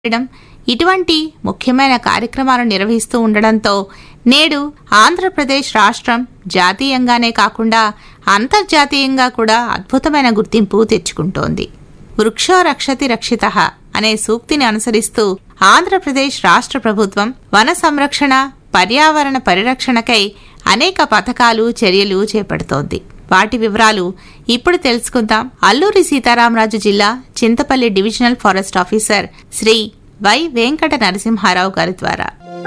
చేయడం ఇటువంటి ముఖ్యమైన కార్యక్రమాలు నిర్వహిస్తూ ఉండడంతో నేడు ఆంధ్రప్రదేశ్ రాష్ట్రం జాతీయంగానే కాకుండా అంతర్జాతీయంగా కూడా అద్భుతమైన గుర్తింపు తెచ్చుకుంటోంది వృక్షో రక్షతి రక్షిత అనే సూక్తిని అనుసరిస్తూ ఆంధ్రప్రదేశ్ రాష్ట్ర ప్రభుత్వం వన సంరక్షణ పర్యావరణ పరిరక్షణకై అనేక పథకాలు చర్యలు చేపడుతోంది వాటి వివరాలు ఇప్పుడు తెలుసుకుందాం అల్లూరి సీతారామరాజు జిల్లా Chintapalli divisional forest officer Shri Y Venkata Narasimharao గారి ద్వారా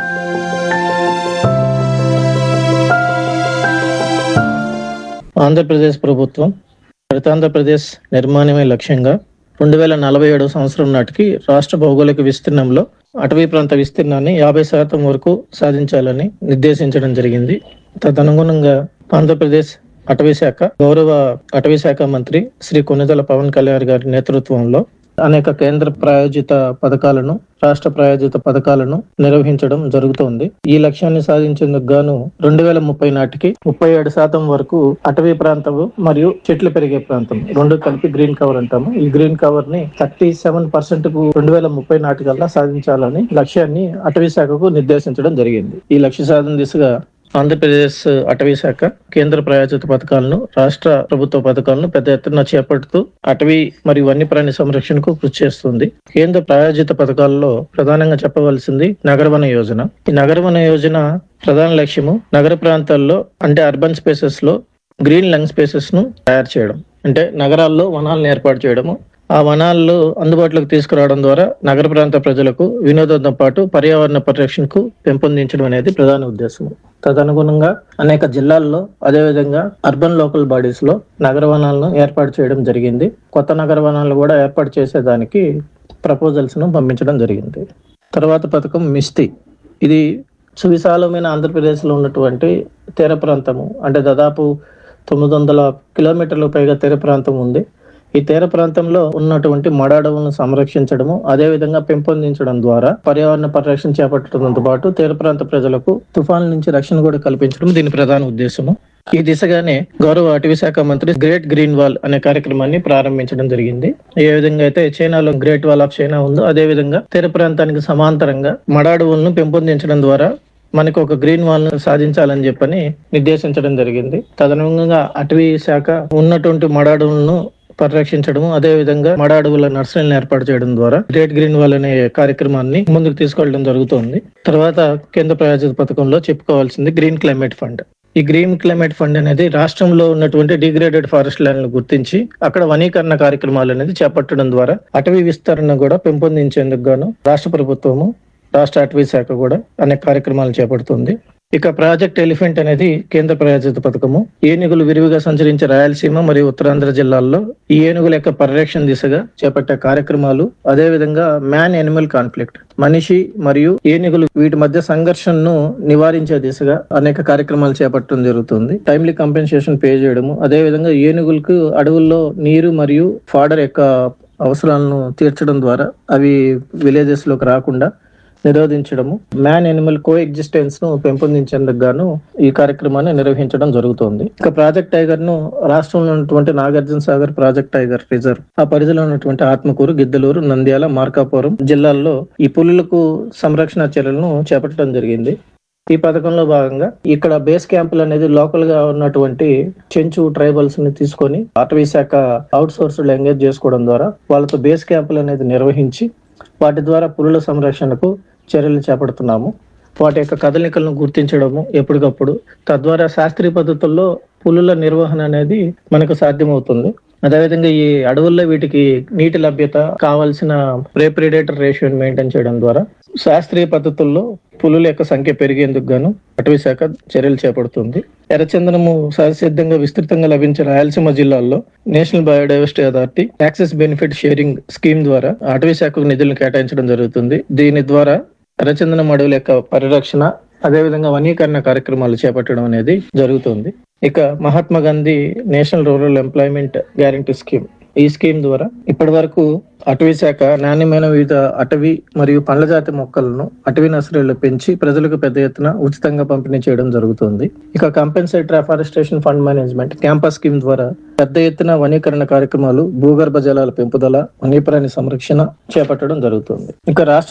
ఆంధ్రప్రదేశ్ ప్రభుత్వం హరితాంధ్రప్రదేశ్ నిర్మాణమే లక్ష్యంగా రెండు వేల నలభై ఏడు సంవత్సరం నాటికి రాష్ట్ర భౌగోళిక విస్తీర్ణంలో అటవీ ప్రాంత విస్తీర్ణాన్ని యాభై శాతం వరకు సాధించాలని నిర్దేశించడం జరిగింది తదనుగుణంగా ఆంధ్రప్రదేశ్ అటవీ శాఖ గౌరవ అటవీ శాఖ మంత్రి శ్రీ కొనిదెల పవన్ కళ్యాణ్ గారి నేతృత్వంలో అనేక కేంద్ర ప్రాయోజిత పథకాలను రాష్ట్ర ప్రాయోజిత పథకాలను నిర్వహించడం జరుగుతోంది ఈ లక్ష్యాన్ని సాధించేందుకు గాను రెండు వేల ముప్పై నాటికి ముప్పై ఏడు శాతం వరకు అటవీ ప్రాంతం మరియు చెట్లు పెరిగే ప్రాంతం రెండు కలిపి గ్రీన్ కవర్ అంటాము ఈ గ్రీన్ కవర్ ని థర్టీ సెవెన్ పర్సెంట్ కు రెండు వేల ముప్పై నాటికల్లా సాధించాలని లక్ష్యాన్ని అటవీ శాఖకు నిర్దేశించడం జరిగింది ఈ లక్ష్య సాధన దిశగా ఆంధ్రప్రదేశ్ అటవీ శాఖ కేంద్ర ప్రాయోజిత పథకాలను రాష్ట్ర ప్రభుత్వ పథకాలను పెద్ద ఎత్తున చేపడుతూ అటవీ మరియు వన్యప్రాణి సంరక్షణకు కృషి చేస్తుంది కేంద్ర ప్రాయోజిత పథకాల్లో ప్రధానంగా చెప్పవలసింది నగరవన యోజన ఈ నగరవన యోజన ప్రధాన లక్ష్యము నగర ప్రాంతాల్లో అంటే అర్బన్ స్పేసెస్ లో గ్రీన్ లంగ్ స్పేసెస్ ను తయారు చేయడం అంటే నగరాల్లో వనాలను ఏర్పాటు చేయడము ఆ వనాల్లో అందుబాటులోకి తీసుకురావడం ద్వారా నగర ప్రాంత ప్రజలకు వినోదంతో పాటు పర్యావరణ పరిరక్షణకు పెంపొందించడం అనేది ప్రధాన ఉద్దేశం తదనుగుణంగా అనేక జిల్లాల్లో అదేవిధంగా అర్బన్ లోకల్ బాడీస్ లో నగర వనాలను ఏర్పాటు చేయడం జరిగింది కొత్త నగర వనాలు కూడా ఏర్పాటు చేసేదానికి ప్రపోజల్స్ ను పంపించడం జరిగింది తర్వాత పథకం మిస్తి ఇది సువిశాలమైన ఆంధ్రప్రదేశ్ లో ఉన్నటువంటి తీర ప్రాంతము అంటే దాదాపు తొమ్మిది వందల కిలోమీటర్ల పైగా తీర ప్రాంతం ఉంది ఈ తీర ప్రాంతంలో ఉన్నటువంటి మడ అడవులను సంరక్షించడము అదే విధంగా పెంపొందించడం ద్వారా పర్యావరణ పరిరక్షణ చేపట్టడంతో పాటు తీర ప్రాంత ప్రజలకు తుఫాన్ల నుంచి రక్షణ కూడా కల్పించడం దీని ప్రధాన ఉద్దేశము ఈ దిశగానే గౌరవ అటవీ శాఖ మంత్రి గ్రేట్ గ్రీన్ వాల్ అనే కార్యక్రమాన్ని ప్రారంభించడం జరిగింది ఏ విధంగా అయితే చైనాలో గ్రేట్ వాల్ ఆఫ్ చైనా ఉందో అదే విధంగా తీర ప్రాంతానికి సమాంతరంగా మడ అడవులను పెంపొందించడం ద్వారా మనకు ఒక గ్రీన్ వాల్ ను సాధించాలని చెప్పని నిర్దేశించడం జరిగింది తదనుగుణంగా అటవీ శాఖ ఉన్నటువంటి మడ అడవులను పరిరక్షించడం అదే విధంగా మడ అడవుల నర్సరీలను ఏర్పాటు చేయడం ద్వారా గ్రేట్ గ్రీన్ వాల్ అనే కార్యక్రమాన్ని ముందుకు తీసుకెళ్లడం జరుగుతోంది తర్వాత కేంద్ర ప్రాయోజిత పథకంలో చెప్పుకోవాల్సింది గ్రీన్ క్లైమేట్ ఫండ్ ఈ గ్రీన్ క్లైమేట్ ఫండ్ అనేది రాష్ట్రంలో ఉన్నటువంటి డిగ్రేడెడ్ ఫారెస్ట్ ల్యాండ్లను గుర్తించి అక్కడ వనీకరణ కార్యక్రమాలు అనేది చేపట్టడం ద్వారా అటవీ విస్తరణ కూడా పెంపొందించేందుకు గాను రాష్ట్ర ప్రభుత్వము రాష్ట్ర అటవీ శాఖ కూడా అనేక కార్యక్రమాలు చేపడుతుంది ఇక ప్రాజెక్ట్ ఎలిఫెంట్ అనేది కేంద్ర ప్రాయోజిత పథకము ఏనుగులు విరివిగా సంచరించే రాయలసీమ మరియు ఉత్తరాంధ్ర జిల్లాల్లో ఈ ఏనుగుల యొక్క పరిరక్షణ దిశగా చేపట్టే కార్యక్రమాలు అదే విధంగా మ్యాన్ ఎనిమల్ కాన్ఫ్లిక్ట్ మనిషి మరియు ఏనుగులు వీటి మధ్య సంఘర్షణను నివారించే దిశగా అనేక కార్యక్రమాలు చేపట్టడం జరుగుతుంది టైమ్లీ కంపెన్సేషన్ పే చేయడము అదే విధంగా ఏనుగులకు అడవుల్లో నీరు మరియు ఫాడర్ యొక్క అవసరాలను తీర్చడం ద్వారా అవి విలేజెస్ లోకి రాకుండా నిరోధించడము మ్యాన్ ఎనిమల్ కో ఎగ్జిస్టెన్స్ ను పెంపొందించేందుకు గాను ఈ కార్యక్రమాన్ని నిర్వహించడం జరుగుతోంది ఇక ప్రాజెక్ట్ టైగర్ ను రాష్ట్రంలో ఉన్నటువంటి Nagarjuna Sagar project tiger reserve ఆ పరిధిలో ఉన్నటువంటి ఆత్మకూరు గిద్దలూరు నంద్యాల మార్కాపురం జిల్లాల్లో ఈ పులులకు సంరక్షణ చర్యలను చేపట్టడం జరిగింది ఈ పథకంలో భాగంగా ఇక్కడ బేస్ క్యాంపులు అనేది లోకల్ గా ఉన్నటువంటి చెంచు ట్రైబల్స్ ని తీసుకొని అటవీ శాఖ అవుట్ సోర్స్ ఎంగేజ్ చేసుకోవడం ద్వారా వాళ్ళతో బేస్ క్యాంపులు అనేది నిర్వహించి వాటి ద్వారా పులుల సంరక్షణకు చర్యలు చేపడుతున్నాము వాటి యొక్క కదలికలను గుర్తించడము ఎప్పటికప్పుడు తద్వారా శాస్త్రీయ పద్ధతుల్లో పులుల నిర్వహణ అనేది మనకు సాధ్యమవుతుంది అదేవిధంగా ఈ అడవుల్లో వీటికి నీటి లభ్యత కావాల్సిన ప్రే ప్రిడేటర్ రేషియోని మెయింటైన్ చేయడం ద్వారా శాస్త్రీయ పద్ధతుల్లో పులుల యొక్క సంఖ్య పెరిగేందుకు గాను అటవీ శాఖ చర్యలు చేపడుతుంది ఎర్రచందనము సహసిద్ధంగా విస్తృతంగా లభించే రాయలసీమ జిల్లాల్లో national biodiversity authority access benefit sharing scheme ద్వారా అటవీ శాఖకు నిధులను కేటాయించడం జరుగుతుంది దీని ద్వారా ఎర్రచందనం అడవుల యొక్క పరిరక్షణ అదేవిధంగా వనీకరణ కార్యక్రమాలు చేపట్టడం అనేది జరుగుతుంది ఇక Mahatma Gandhi national rural employment guarantee scheme ఈ స్కీమ్ ద్వారా ఇప్పటి వరకు అటవీ శాఖ నాణ్యమైన వివిధ అటవీ మరియు పండ్ల జాతి మొక్కలను అటవీ నర్సరీలో పెంచి ప్రజలకు పెద్ద ఎత్తున ఉచితంగా పంపిణీ చేయడం జరుగుతుంది ఇక compensatory afforestation fund management campus scheme ద్వారా పెద్ద ఎత్తున వనీకరణ కార్యక్రమాలు భూగర్భ జలాల పెంపుదల వన్యప్రాణి సంరక్షణ చేపట్టడం జరుగుతుంది ఇక రాష్ట్ర